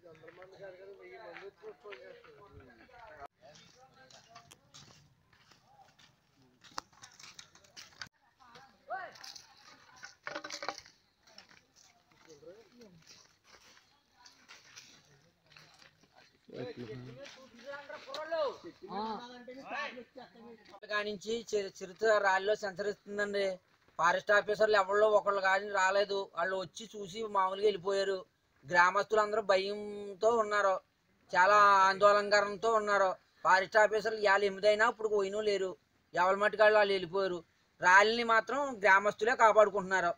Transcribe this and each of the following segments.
కానించి చి- చిరుత రాళ్ళలో సంచరిస్తుందండి ఫారెస్ట్ ఆఫీసర్లు ఎవరిలో ఒకళ్ళు కానీ రాలేదు వాళ్ళు వచ్చి చూసి మామూలుగా వెళ్ళిపోయారు గ్రామస్తులందరూ భయంతో ఉన్నారు చాలా ఆందోళనకరంతో ఉన్నారు ఫారెస్ట్ ఆఫీసర్లు ఇవాళ ఎనిమిదైనా ఇప్పుడు పోయినూ లేరు ఎవరి మట్టుకాళ్ళు వాళ్ళు వెళ్ళిపోయారు రాళ్ళని మాత్రం గ్రామస్తులే కాపాడుకుంటున్నారు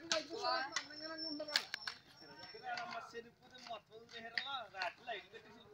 మొత్తం